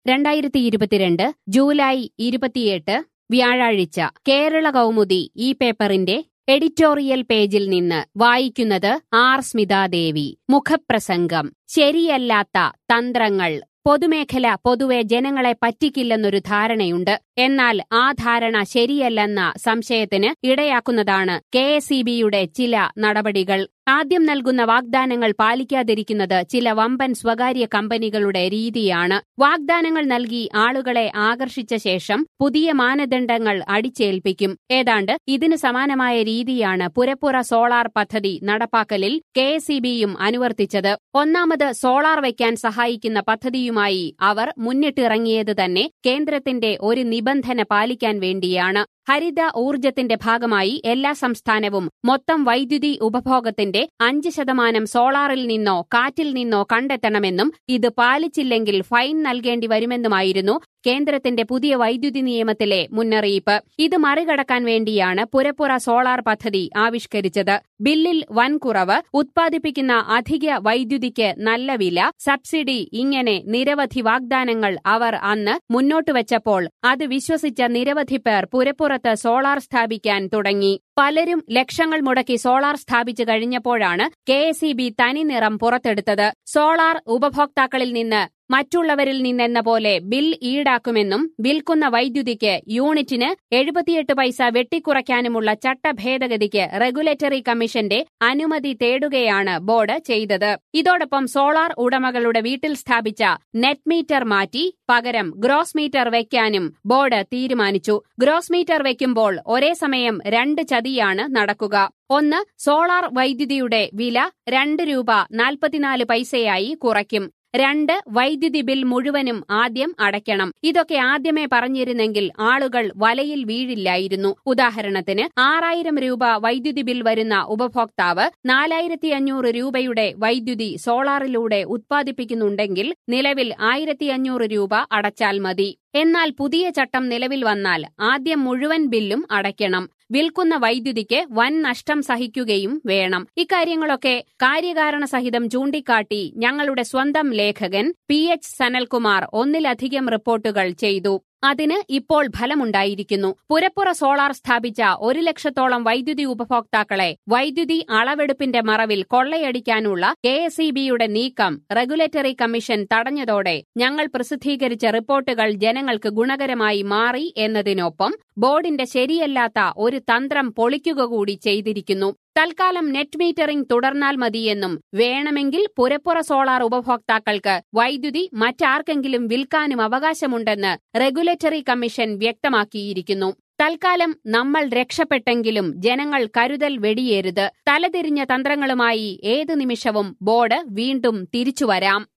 രണ്ടായിരത്തി ഇരുപത്തിരണ്ട് ജൂലൈ ഇരുപത്തിയെട്ട് വ്യാഴാഴ്ച കേരള കൗമുദി ഈ പേപ്പറിന്റെ എഡിറ്റോറിയൽ പേജിൽ നിന്ന് വായിക്കുന്നത് ആർ സ്മിതാദേവി മുഖപ്രസംഗം ശരിയല്ലാത്ത തന്ത്രങ്ങൾ പൊതുമേഖല പൊതുവെ ജനങ്ങളെ പറ്റിക്കില്ലെന്നൊരു ധാരണയുണ്ട് എന്നാൽ ആ ധാരണ ശരിയല്ലെന്ന സംശയത്തിന് ഇടയാക്കുന്നതാണ് കെ എസ് ഇ ബിയുടെ ചില നടപടികൾ ആദ്യം നൽകുന്ന വാഗ്ദാനങ്ങൾ പാലിക്കാതിരിക്കുന്നത് ചില വമ്പൻ സ്വകാര്യ കമ്പനികളുടെ രീതിയാണ് വാഗ്ദാനങ്ങൾ നൽകി ആളുകളെ ആകർഷിച്ച ശേഷം പുതിയ മാനദണ്ഡങ്ങൾ അടിച്ചേൽപ്പിക്കും ഏതാണ്ട് ഇതിന് സമാനമായ രീതിയാണ് പുരപ്പുറ സോളാർ പദ്ധതി നടപ്പാക്കലിൽ കെ എസ് ഇ ബിയും അനുവർത്തിച്ചത് ഒന്നാമത് സോളാർ വയ്ക്കാൻ സഹായിക്കുന്ന പദ്ധതിയുമായി അവർ മുന്നിട്ടിറങ്ങിയത് തന്നെ കേന്ദ്രത്തിന്റെ ഒരു നിബന്ധന പാലിക്കാൻ വേണ്ടിയാണ് ഹരിത ഊർജത്തിന്റെ ഭാഗമായി എല്ലാ സംസ്ഥാനവും മൊത്തം വൈദ്യുതി ഉപഭോഗത്തിന്റെ അഞ്ച് ശതമാനം സോളാറിൽ നിന്നോ കാറ്റിൽ നിന്നോ കണ്ടെത്തണമെന്നും ഇത് പാലിച്ചില്ലെങ്കിൽ ഫൈൻ നൽകേണ്ടി വരുമെന്നുമായിരുന്നു കേന്ദ്രത്തിന്റെ പുതിയ വൈദ്യുതി നിയമത്തിലെ മുന്നറിയിപ്പ് ഇത് മറികടക്കാൻ വേണ്ടിയാണ് പുരപ്പുറ സോളാർ പദ്ധതി ആവിഷ്കരിച്ചത് ബില്ലിൽ വൻ കുറവ് ഉത്പാദിപ്പിക്കുന്ന അധിക വൈദ്യുതിക്ക് നല്ല വില സബ്സിഡി ഇങ്ങനെ നിരവധി വാഗ്ദാനങ്ങൾ അവർ അന്ന് മുന്നോട്ടുവച്ചപ്പോൾ അത് വിശ്വസിച്ച നിരവധി പേർ പുരപ്പുറത്ത് സോളാർ സ്ഥാപിക്കാൻ തുടങ്ങി പലരും ലക്ഷങ്ങൾ മുടക്കി സോളാർ സ്ഥാപിച്ചു കഴിഞ്ഞപ്പോഴാണ് കെ എസ് ഇ ബി തനിനിറം പുറത്തെടുത്തത് സോളാർ ഉപഭോക്താക്കളിൽ നിന്ന് മറ്റുള്ളവരിൽ നിന്നെന്ന പോലെ ബിൽ ഈടാക്കുമെന്നും വിൽക്കുന്ന വൈദ്യുതിക്ക് യൂണിറ്റിന് എഴുപത്തിയെട്ട് പൈസ വെട്ടിക്കുറയ്ക്കാനുമുള്ള ചട്ടഭേദഗതിക്ക് റെഗുലേറ്ററി കമ്മീഷന്റെ അനുമതി തേടുകയാണ് ബോർഡ് ചെയ്തത് ഇതോടൊപ്പം സോളാർ ഉടമകളുടെ വീട്ടിൽ സ്ഥാപിച്ച നെറ്റ് മീറ്റർ മാറ്റി പകരം ഗ്രോസ് മീറ്റർ വയ്ക്കാനും ബോർഡ് തീരുമാനിച്ചു ഗ്രോസ് മീറ്റർ വയ്ക്കുമ്പോൾ ഒരേ സമയം രണ്ട് ചതിയാണ് നടക്കുക ഒന്ന് സോളാർ വൈദ്യുതിയുടെ വില രണ്ട് രൂപ നാൽപ്പത്തിനാല് പൈസയായി കുറയ്ക്കും രണ്ട് വൈദ്യുതി ബിൽ മുഴുവനും ആദ്യം അടയ്ക്കണം ഇതൊക്കെ ആദ്യമേ പറഞ്ഞിരുന്നെങ്കിൽ ആളുകൾ വലയിൽ വീഴില്ലായിരുന്നു ഉദാഹരണത്തിന് ആറായിരം രൂപ വൈദ്യുതി ബിൽ വരുന്ന ഉപഭോക്താവ് നാലായിരത്തി അഞ്ഞൂറ് രൂപയുടെ വൈദ്യുതി സോളാറിലൂടെ ഉത്പാദിപ്പിക്കുന്നുണ്ടെങ്കിൽ നിലവിൽ ആയിരത്തി അഞ്ഞൂറ് രൂപ അടച്ചാൽ മതി എന്നാൽ പുതിയ ചട്ടം നിലവിൽ വന്നാൽ ആദ്യം മുഴുവൻ ബില്ലും അടയ്ക്കണം വിൽക്കുന്ന വൈദ്യുതിക്ക് വൻ നഷ്ടം സഹിക്കുകയും വേണം ഇക്കാര്യങ്ങളൊക്കെ കാര്യകാരണ സഹിതം ചൂണ്ടിക്കാട്ടി ഞങ്ങളുടെ സ്വന്തം ലേഖകൻ പി എച്ച് സനൽകുമാർ ഒന്നിലധികം റിപ്പോർട്ടുകൾ ചെയ്തു അതിന് ഇപ്പോൾ ഫലമുണ്ടായിരിക്കുന്നു പുരപ്പുറ സോളാർ സ്ഥാപിച്ച ഒരു ലക്ഷത്തോളം വൈദ്യുതി ഉപഭോക്താക്കളെ വൈദ്യുതി അളവെടുപ്പിന്റെ മറവിൽ കൊള്ളയടിക്കാനുള്ള കെ എസ് ഇ ബിയുടെ നീക്കം റെഗുലേറ്ററി കമ്മീഷൻ തടഞ്ഞതോടെ ഞങ്ങൾ പ്രസിദ്ധീകരിച്ച റിപ്പോർട്ടുകൾ ജനങ്ങൾക്ക് ഗുണകരമായി മാറി എന്നതിനൊപ്പം ബോർഡിന്റെ ശരിയല്ലാത്ത ഒരു തന്ത്രം പൊളിക്കുക കൂടി ചെയ്തിരിക്കുന്നു തൽക്കാലം നെറ്റ് മീറ്ററിംഗ് തുടർന്നാൽ മതിയെന്നും വേണമെങ്കിൽ പുരപ്പുറ സോളാർ ഉപഭോക്താക്കൾക്ക് വൈദ്യുതി മറ്റാർക്കെങ്കിലും വിൽക്കാനും അവകാശമുണ്ടെന്ന് റെഗുലേറ്ററി കമ്മീഷൻ വ്യക്തമാക്കിയിരിക്കുന്നു തൽക്കാലം നമ്മൾ രക്ഷപ്പെട്ടെങ്കിലും ജനങ്ങൾ കരുതൽ വെടിയേരുത് തലതിരിഞ്ഞ തന്ത്രങ്ങളുമായി ഏതു നിമിഷവും ബോർഡ് വീണ്ടും തിരിച്ചുവരാം